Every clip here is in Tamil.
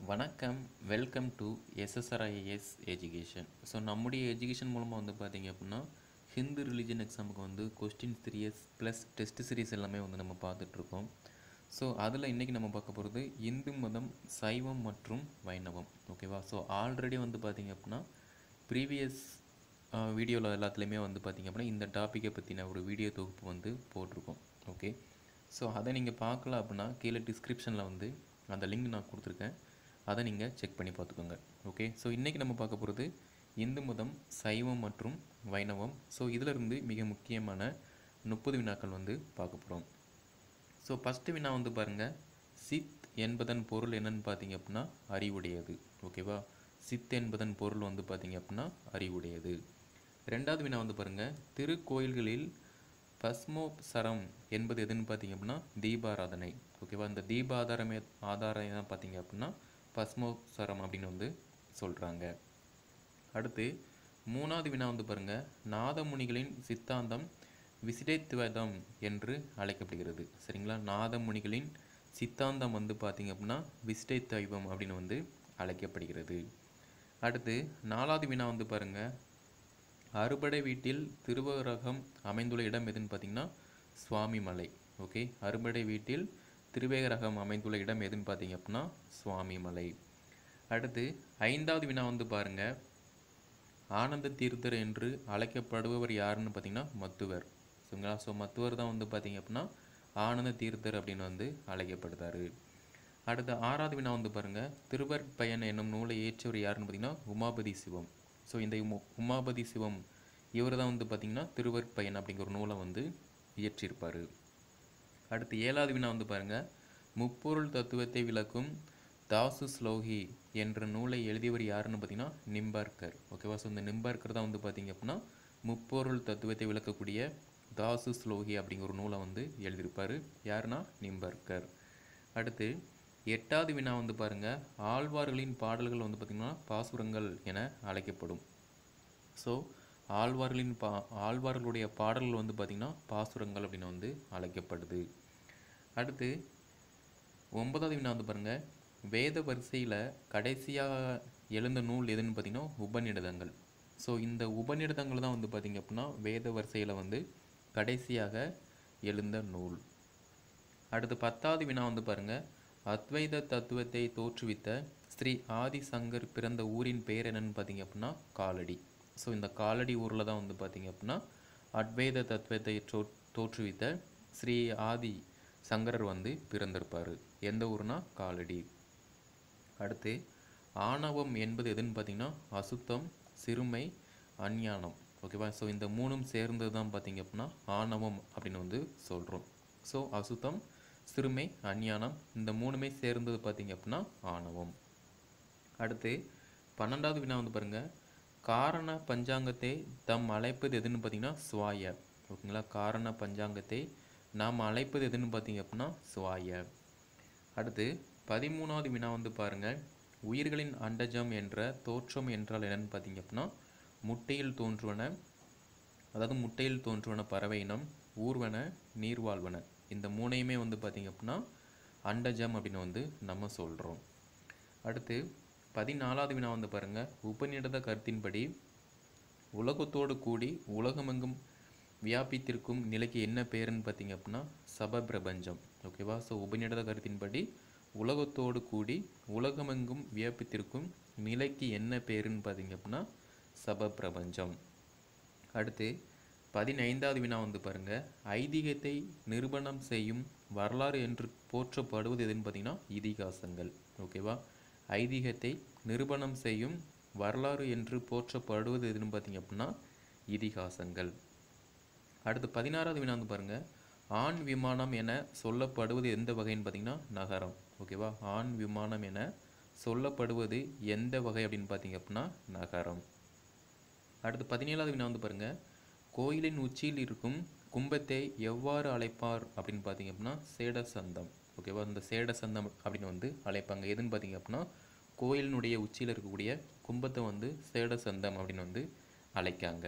வணக்கம் welcome to SSRIS education so நம்முடைய எஜுகேஷன் மூலமாக வந்து பார்த்தீங்க அப்படின்னா ஹிந்து ரிலிஜன் எக்ஸாமுக்கு வந்து question series plus test series எல்லாமே வந்து நம்ம பார்த்துட்ருக்கோம் ஸோ அதில் இன்றைக்கி நம்ம பார்க்க போகிறது இந்து மதம் சைவம் மற்றும் வைணவம் ஓகேவா ஸோ ஆல்ரெடி வந்து பார்த்தீங்க அப்படின்னா ப்ரீவியஸ் வீடியோவில் எல்லாத்துலேயுமே வந்து பார்த்தீங்க அப்படின்னா இந்த டாப்பிக்கை பற்றின ஒரு வீடியோ தொகுப்பு வந்து போட்டிருக்கோம் ஓகே ஸோ அதை நீங்கள் பார்க்கல அப்படின்னா கீழே டிஸ்கிரிப்ஷனில் வந்து அந்த லிங்க் நான் கொடுத்துருக்கேன் அதை நீங்கள் செக் பண்ணி பார்த்துக்கோங்க ஓகே ஸோ இன்றைக்கி நம்ம பார்க்க போகிறது இந்து மதம் சைவம் மற்றும் வைணவம் ஸோ இதிலிருந்து மிக முக்கியமான முப்பது வினாக்கள் வந்து பார்க்க போகிறோம் ஸோ ஃபஸ்ட்டு வினா வந்து பாருங்கள் சித் என்பதன் பொருள் என்னன்னு பார்த்தீங்க அப்படின்னா அறிவுடையது ஓகேவா சித் என்பதன் பொருள் வந்து பார்த்தீங்க அப்படின்னா அறிவுடையது ரெண்டாவது வினா வந்து பாருங்கள் திருக்கோயில்களில் பஸ்மோபசரம் என்பது எதுன்னு பார்த்தீங்க அப்படின்னா தீபாராதனை ஓகேவா இந்த தீபாதாரமே ஆதாரம் தான் பார்த்தீங்க அப்படின்னா பஸ்மோபசரம் அப்படின்னு வந்து சொல்கிறாங்க அடுத்து மூணாவது வினா வந்து பாருங்கள் நாதமுனிகளின் சித்தாந்தம் விசிடேத்துவதம் என்று அழைக்கப்படுகிறது சரிங்களா நாதமுனிகளின் சித்தாந்தம் வந்து பார்த்தீங்க அப்படின்னா விசிடேத்வைவம் அப்படின்னு வந்து அழைக்கப்படுகிறது அடுத்து நாலாவது வினா வந்து பாருங்கள் அறுபடை வீட்டில் திருவரகம் அமைந்துள்ள இடம் எதுன்னு பார்த்தீங்கன்னா சுவாமி மலை ஓகே அறுபடை வீட்டில் திருவேகரகம் அமைந்துள்ள இடம் எதுன்னு பார்த்தீங்க அப்படின்னா சுவாமி மலை அடுத்து ஐந்தாவது வினா வந்து பாருங்கள் ஆனந்த தீர்த்தர் என்று அழைக்கப்படுபவர் யாருன்னு பார்த்தீங்கன்னா மத்துவர் சரிங்களா ஸோ மத்துவர் தான் வந்து பார்த்தீங்க அப்படின்னா ஆனந்த தீர்த்தர் அப்படின்னு வந்து அழைக்கப்படுதாரு அடுத்த ஆறாவது வினா வந்து பாருங்கள் திருவற்பயன் என்னும் நூலை இயற்றியவர் யாருன்னு பார்த்தீங்கன்னா உமாபதி சிவம் ஸோ இந்த உம- உமாபதி சிவம் இவர் தான் வந்து பார்த்திங்கன்னா திருவற்பயன் அப்படிங்கிற ஒரு நூலை வந்து இயற்றியிருப்பார் அடுத்து ஏழாவது வினா வந்து பாருங்கள் முப்பொருள் தத்துவத்தை விளக்கும் தாசு ஸ்லோகி என்ற நூலை எழுதியவர் யாருன்னு பார்த்தீங்கன்னா நிம்பார்க்கர் ஓகேவா ஸோ இந்த நிம்பார்க்கர் தான் வந்து பார்த்தீங்க அப்படின்னா முப்பொருள் தத்துவத்தை விளக்கக்கூடிய தாசு ஸ்லோகி அப்படிங்கிற ஒரு நூலை வந்து எழுதியிருப்பார் யாருன்னா நிம்பார்க்கர் அடுத்து எட்டாவது வினா வந்து பாருங்கள் ஆழ்வார்களின் பாடல்கள் வந்து பார்த்திங்கன்னா பாசுரங்கள் என அழைக்கப்படும் ஸோ ஆழ்வார்களின் பா ஆழ்வார்களுடைய பாடல்கள் வந்து பார்த்திங்கன்னா பாசுரங்கள் அப்படின்னு வந்து அழைக்கப்படுது அடுத்து ஒன்பதாவது வினா வந்து பாருங்கள் வேத வரிசையில் கடைசியாக எழுந்த நூல் எதுன்னு பார்த்தீங்கன்னா உபநிடதங்கள் ஸோ இந்த உபநிடதங்கள் தான் வந்து பார்த்திங்க அப்படின்னா வேத வரிசையில் வந்து கடைசியாக எழுந்த நூல் அடுத்து பத்தாவது வினா வந்து பாருங்கள் அத்வைத தத்துவத்தை தோற்றுவித்த ஸ்ரீ ஆதிசங்கர் பிறந்த ஊரின் பெயர் என்னன்னு பார்த்தீங்க அப்படின்னா காலடி ஸோ இந்த காலடி ஊரில் தான் வந்து பார்த்தீங்க அப்படின்னா அத்வைத தத்துவத்தை தோ தோற்றுவித்த ஸ்ரீ ஆதி சங்கரர் வந்து பிறந்திருப்பார் எந்த ஊர்னா காலடி அடுத்து ஆணவம் என்பது எதுன்னு பார்த்தீங்கன்னா அசுத்தம் சிறுமை அஞ்ஞானம் ஓகேவா ஸோ இந்த மூணும் சேர்ந்தது தான் பார்த்தீங்க அப்படின்னா ஆணவம் அப்படின்னு வந்து சொல்கிறோம் ஸோ அசுத்தம் சிறுமை அஞ்ஞானம் இந்த மூணுமே சேர்ந்தது பார்த்தீங்க அப்படின்னா ஆணவம் அடுத்து பன்னெண்டாவது வினா வந்து பாருங்கள் காரண பஞ்சாங்கத்தை தம் அழைப்பது எதுன்னு பார்த்தீங்கன்னா சுவாய ஓகேங்களா காரண பஞ்சாங்கத்தை நாம் அழைப்பது எதுன்னு பார்த்தீங்க அப்படின்னா சுவாய அடுத்து பதிமூணாவது வினா வந்து பாருங்கள் உயிர்களின் அண்டஜம் என்ற தோற்றம் என்றால் என்னன்னு பார்த்தீங்க அப்படின்னா முட்டையில் தோன்றுவன அதாவது முட்டையில் தோன்றுவன பறவை இனம் ஊர்வன நீர்வாழ்வன இந்த மூணையுமே வந்து பார்த்தீங்க அப்படின்னா அண்டஜம் அப்படின்னு வந்து நம்ம சொல்கிறோம் அடுத்து பதினாலாவது வினா வந்து பாருங்கள் உபநிடத கருத்தின்படி உலகத்தோடு கூடி உலகமெங்கும் வியாபித்திருக்கும் நிலைக்கு என்ன பேருன்னு பார்த்தீங்க அப்படின்னா சப பிரபஞ்சம் ஓகேவா ஸோ உபநிடத கருத்தின்படி உலகத்தோடு கூடி உலகமெங்கும் வியாபித்திருக்கும் நிலைக்கு என்ன பேருன்னு பார்த்தீங்க அப்படின்னா சப பிரபஞ்சம் அடுத்து பதினைந்தாவது வினா வந்து பாருங்க ஐதீகத்தை நிரூபணம் செய்யும் வரலாறு என்று போற்றப்படுவது எதுன்னு பார்த்தீங்கன்னா இதிகாசங்கள் ஓகேவா ஐதீகத்தை நிரூபணம் செய்யும் வரலாறு என்று போற்றப்படுவது எதுன்னு பார்த்தீங்க அப்படின்னா இதிகாசங்கள் அடுத்து பதினாறாவது வினா வந்து பாருங்க ஆண் விமானம் என சொல்லப்படுவது எந்த வகைன்னு பார்த்தீங்கன்னா நகரம் ஓகேவா ஆண் விமானம் என சொல்லப்படுவது எந்த வகை அப்படின்னு பார்த்தீங்க அப்படின்னா நகரம் அடுத்து பதினேழாவது வினா வந்து பாருங்க கோயிலின் உச்சியில் இருக்கும் கும்பத்தை எவ்வாறு அழைப்பார் அப்படின்னு பார்த்தீங்க அப்படின்னா சேடசந்தம் ஓகேவா இந்த சேடசந்தம் அப்படின்னு வந்து அழைப்பாங்க எதுன்னு பார்த்தீங்க அப்படின்னா கோயிலினுடைய உச்சியில் இருக்கக்கூடிய கும்பத்தை வந்து சேடசந்தம் அப்படின்னு வந்து அழைக்காங்க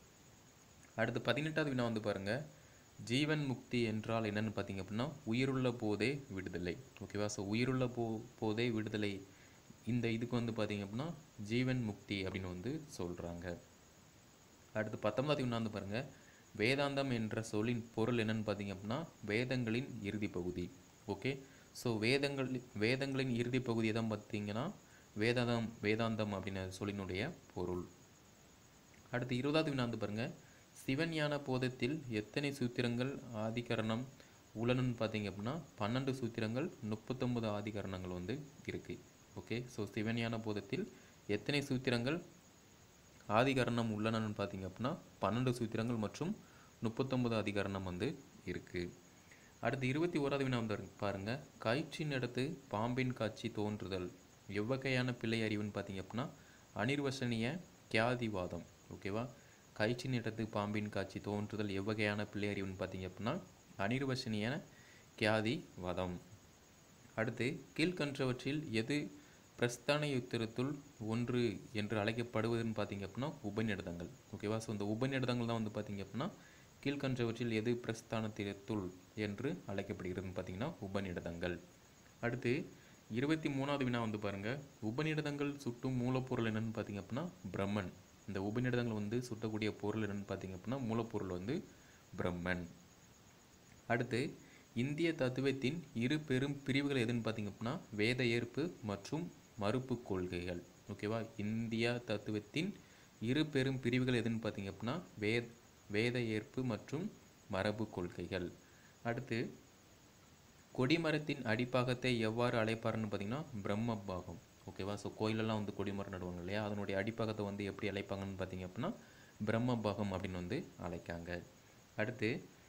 அடுத்து பதினெட்டாவது வினா வந்து பாருங்க ஜீவன் முக்தி என்றால் என்னன்னு பார்த்தீங்க அப்படின்னா உயிருள்ள போதே விடுதலை ஓகேவா ஸோ உயிருள்ள போ போதே விடுதலை இந்த இதுக்கு வந்து பார்த்தீங்க அப்படின்னா ஜீவன் முக்தி அப்படின்னு வந்து சொல்கிறாங்க அடுத்து பத்தொன்பதாவது ஒன்றாந்து பாருங்கள் வேதாந்தம் என்ற சொல்லின் பொருள் என்னன்னு பார்த்தீங்க அப்படின்னா வேதங்களின் இறுதி பகுதி ஓகே ஸோ வேதங்கள் வேதங்களின் இறுதி பகுதி தான் பார்த்தீங்கன்னா வேதாந்தம் வேதாந்தம் அப்படின்னு சொல்லினுடைய பொருள் அடுத்து இருபதாவது வினாந்து பாருங்க சிவஞான போதத்தில் எத்தனை சூத்திரங்கள் ஆதிகரணம் உளனுன்னு பார்த்தீங்க அப்படின்னா பன்னெண்டு சூத்திரங்கள் முப்பத்தொன்பது ஆதிகரணங்கள் வந்து இருக்கு ஓகே ஸோ சிவஞான போதத்தில் எத்தனை சூத்திரங்கள் ஆதிகரணம் உள்ளனன்னு பார்த்தீங்க அப்படின்னா பன்னெண்டு சூத்திரங்கள் மற்றும் முப்பத்தொன்பது அதிகரணம் வந்து இருக்கு அடுத்து இருபத்தி ஓராவது வினா வந்து பாருங்க காய்ச்சின் அடுத்து பாம்பின் காட்சி தோன்றுதல் எவ்வகையான பிள்ளை அறிவுன்னு பார்த்தீங்க அப்படின்னா அனிர்வசனிய கியாதிவாதம் ஓகேவா காய்ச்சின் இடத்து பாம்பின் காட்சி தோன்றுதல் எவ்வகையான பிள்ளை அறிவுன்னு பார்த்தீங்க அப்படின்னா அனிர்வசனிய கியாதிவாதம் அடுத்து கீழ்கன்றவற்றில் எது பிரஸ்தான யுத்திரத்துள் ஒன்று என்று அழைக்கப்படுவதுன்னு பார்த்தீங்க அப்படின்னா உபநிடதங்கள் ஓகேவா ஸோ இந்த உபநிடதங்கள் தான் வந்து பார்த்தீங்க அப்படின்னா கீழ்கன்றவற்றில் எது பிரஸ்தானத்திரத்துள் என்று அழைக்கப்படுகிறதுன்னு பார்த்தீங்கன்னா உபநிடதங்கள் அடுத்து இருபத்தி மூணாவது வினா வந்து பாருங்கள் உபநிடதங்கள் சுட்டும் மூலப்பொருள் என்னன்னு பார்த்தீங்க அப்படின்னா பிரம்மன் இந்த உபநிடதங்கள் வந்து சுட்டக்கூடிய பொருள் என்னன்னு பார்த்தீங்க அப்படின்னா மூலப்பொருள் வந்து பிரம்மன் அடுத்து இந்திய தத்துவத்தின் இரு பெரும் பிரிவுகள் எதுன்னு பார்த்தீங்க அப்படின்னா வேத ஏற்பு மற்றும் மறுப்பு கொள்கைகள் ஓகேவா இந்தியா தத்துவத்தின் இரு பெரும் பிரிவுகள் எதுன்னு பார்த்தீங்க அப்படின்னா வேத வேத ஏற்பு மற்றும் மரபு கொள்கைகள் அடுத்து கொடிமரத்தின் அடிப்பாகத்தை எவ்வாறு அழைப்பாருன்னு பார்த்தீங்கன்னா பிரம்ம பாகம் ஓகேவா ஸோ கோயிலெல்லாம் வந்து கொடிமரம் நடுவாங்க இல்லையா அதனுடைய அடிப்பாகத்தை வந்து எப்படி அழைப்பாங்கன்னு பார்த்தீங்க அப்படின்னா பிரம்ம பாகம் அப்படின்னு வந்து அழைக்காங்க அடுத்து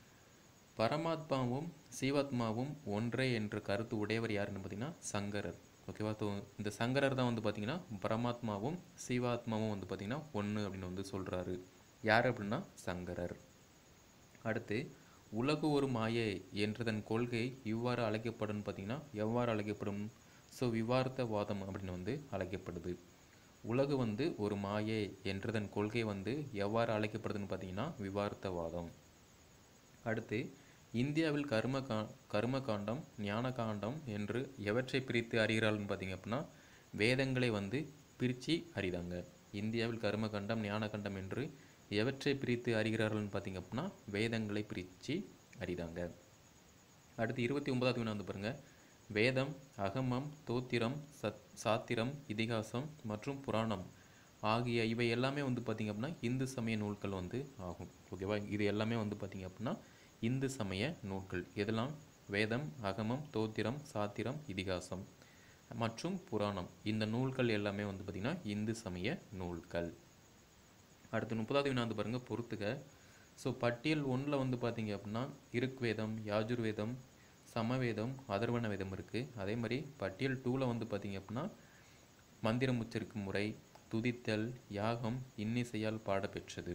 பரமாத்மாவும் சீவாத்மாவும் ஒன்றே என்ற கருத்து உடையவர் யாருன்னு பார்த்தீங்கன்னா சங்கரர் ஓகேவா ஸோ இந்த சங்கரர் தான் வந்து பார்த்தீங்கன்னா பரமாத்மாவும் சீவாத்மாவும் வந்து பார்த்தீங்கன்னா ஒன்று அப்படின்னு வந்து சொல்கிறாரு யார் அப்படின்னா சங்கரர் அடுத்து உலகு ஒரு மாயை என்றதன் கொள்கை இவ்வாறு அழைக்கப்படும் பார்த்தீங்கன்னா எவ்வாறு அழைக்கப்படும் ஸோ விவார்த்தவாதம் அப்படின்னு வந்து அழைக்கப்படுது உலகு வந்து ஒரு மாயை என்றதன் கொள்கை வந்து எவ்வாறு அழைக்கப்படுதுன்னு பார்த்தீங்கன்னா விவார்த்தவாதம் அடுத்து இந்தியாவில் கர்ம கா கர்ம காண்டம் ஞான காண்டம் என்று எவற்றை பிரித்து அறிகிறாள்னு பார்த்தீங்க அப்படின்னா வேதங்களை வந்து பிரித்து அறிதாங்க இந்தியாவில் கர்ம கண்டம் ஞான கண்டம் என்று எவற்றை பிரித்து அறிகிறார்கள்னு பார்த்தீங்க அப்படின்னா வேதங்களை பிரித்து அறிதாங்க அடுத்து இருபத்தி ஒன்பதாவது வினா வந்து பாருங்க வேதம் அகமம் தோத்திரம் சத் சாத்திரம் இதிகாசம் மற்றும் புராணம் ஆகிய இவை எல்லாமே வந்து பார்த்திங்க அப்படின்னா இந்து சமய நூல்கள் வந்து ஆகும் ஓகேவா இது எல்லாமே வந்து பார்த்திங்க அப்படின்னா இந்து சமய நூல்கள் எதெல்லாம் வேதம் அகமம் தோத்திரம் சாத்திரம் இதிகாசம் மற்றும் புராணம் இந்த நூல்கள் எல்லாமே வந்து பார்த்திங்கன்னா இந்து சமய நூல்கள் அடுத்து முப்பதாவது வினா வந்து பாருங்கள் பொறுத்துக ஸோ பட்டியல் ஒன்றில் வந்து பார்த்தீங்க அப்படின்னா இருக்கு யாஜுர்வேதம் சமவேதம் அதர்வண வேதம் இருக்குது அதே மாதிரி பட்டியல் டூவில் வந்து பார்த்தீங்க அப்படின்னா மந்திரம் உச்சரிக்கும் முறை துதித்தல் யாகம் இன்னிசையால் பாடப்பெற்றது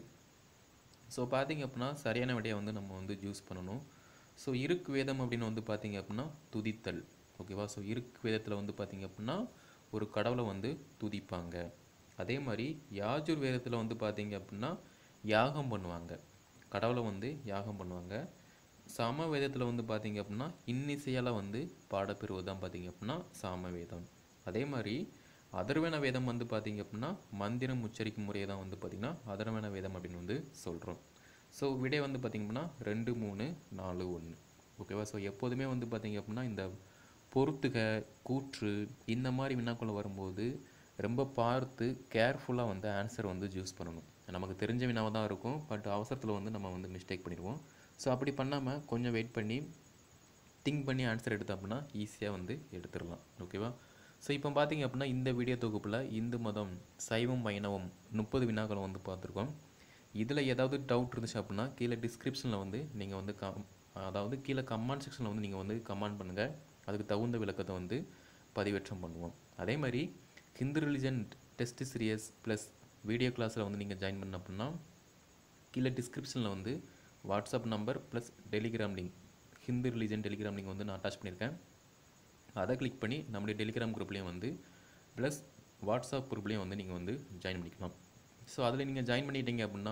ஸோ பார்த்தீங்க அப்படின்னா சரியான விடையை வந்து நம்ம வந்து யூஸ் பண்ணணும் ஸோ இருக்கு வேதம் அப்படின்னு வந்து பார்த்தீங்க அப்படின்னா துதித்தல் ஓகேவா ஸோ இருக்கு வேதத்தில் வந்து பார்த்தீங்க அப்படின்னா ஒரு கடவுளை வந்து துதிப்பாங்க அதே மாதிரி யாஜுர் வேதத்தில் வந்து பார்த்தீங்க அப்படின்னா யாகம் பண்ணுவாங்க கடவுளை வந்து யாகம் பண்ணுவாங்க சாம வேதத்தில் வந்து பார்த்தீங்க அப்படின்னா இன்னிசையால் வந்து பாடப்பெறுவது தான் பார்த்தீங்க அப்படின்னா சாம வேதம் அதே மாதிரி அதர்வன வேதம் வந்து பார்த்தீங்க அப்படின்னா மந்திரம் உச்சரிக்கும் முறையை தான் வந்து பார்த்திங்கன்னா அதர்வன வேதம் அப்படின்னு வந்து சொல்கிறோம் ஸோ விடை வந்து பார்த்திங்க அப்படின்னா ரெண்டு மூணு நாலு ஒன்று ஓகேவா ஸோ எப்போதுமே வந்து பார்த்திங்க அப்படின்னா இந்த பொறுத்துக கூற்று இந்த மாதிரி வினாக்குள்ள வரும்போது ரொம்ப பார்த்து கேர்ஃபுல்லாக வந்து ஆன்சர் வந்து சூஸ் பண்ணணும் நமக்கு தெரிஞ்ச வினாவாக தான் இருக்கும் பட் அவசரத்தில் வந்து நம்ம வந்து மிஸ்டேக் பண்ணிடுவோம் ஸோ அப்படி பண்ணாமல் கொஞ்சம் வெயிட் பண்ணி திங்க் பண்ணி ஆன்சர் எடுத்தோம் அப்படின்னா ஈஸியாக வந்து எடுத்துடலாம் ஓகேவா ஸோ இப்போ பார்த்தீங்க அப்படின்னா இந்த வீடியோ தொகுப்பில் இந்து மதம் சைவம் வைணவம் முப்பது வினாக்களை வந்து பார்த்துருக்கோம் இதில் ஏதாவது டவுட் இருந்துச்சு அப்படின்னா கீழே டிஸ்கிரிப்ஷனில் வந்து நீங்கள் வந்து கம் அதாவது கீழே கமெண்ட் செக்ஷனில் வந்து நீங்கள் வந்து கமெண்ட் பண்ணுங்கள் அதுக்கு தகுந்த விளக்கத்தை வந்து பதிவேற்றம் பண்ணுவோம் அதே மாதிரி Hindu religion test series plus video கிளாஸில் வந்து நீங்கள் ஜாயின் பண்ண அப்படின்னா கீழே டிஸ்கிரிப்ஷனில் வந்து WhatsApp number plus Telegram link Hindu religion Telegram link வந்து நான் அட்டாச் பண்ணியிருக்கேன் அதை கிளிக் பண்ணி நம்முடைய டெலிகிராம் குரூப்லேயும் வந்து ப்ளஸ் வாட்ஸ்அப் குரூப்லேயும் வந்து நீங்கள் வந்து ஜாயின் பண்ணிக்கலாம் ஸோ அதில் நீங்கள் ஜாயின் பண்ணிட்டீங்க அப்படின்னா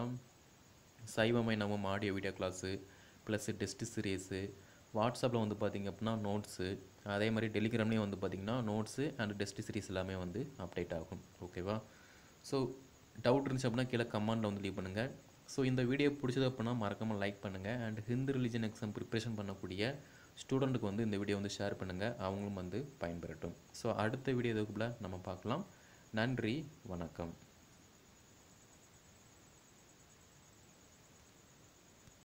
சைவமை நம்ம audio video class plus test series வாட்ஸ்அப்பில் வந்து பார்த்தீங்க அப்படின்னா நோட்ஸு அதே மாதிரி டெலிகிராம்லேயும் வந்து பார்த்திங்கன்னா நோட்ஸு அண்ட் டெஸ்ட் சீரிஸ் எல்லாமே வந்து அப்டேட் ஆகும் ஓகேவா ஸோ டவுட் இருந்துச்சு அப்படின்னா கீழே கமெண்டில் வந்து லீவ் பண்ணுங்கள் ஸோ இந்த வீடியோ பிடிச்சது அப்படின்னா மறக்காமல் லைக் பண்ணுங்கள் and Hindu religion exam preparation பண்ணக்கூடிய ஸ்டூடெண்ட்டுக்கு வந்து இந்த வீடியோ வந்து ஷேர் பண்ணுங்கள் அவங்களும் வந்து பயன்பெறட்டும் ஸோ அடுத்த வீடியோ இதுக்குள்ள நம்ம பார்க்கலாம் நன்றி வணக்கம்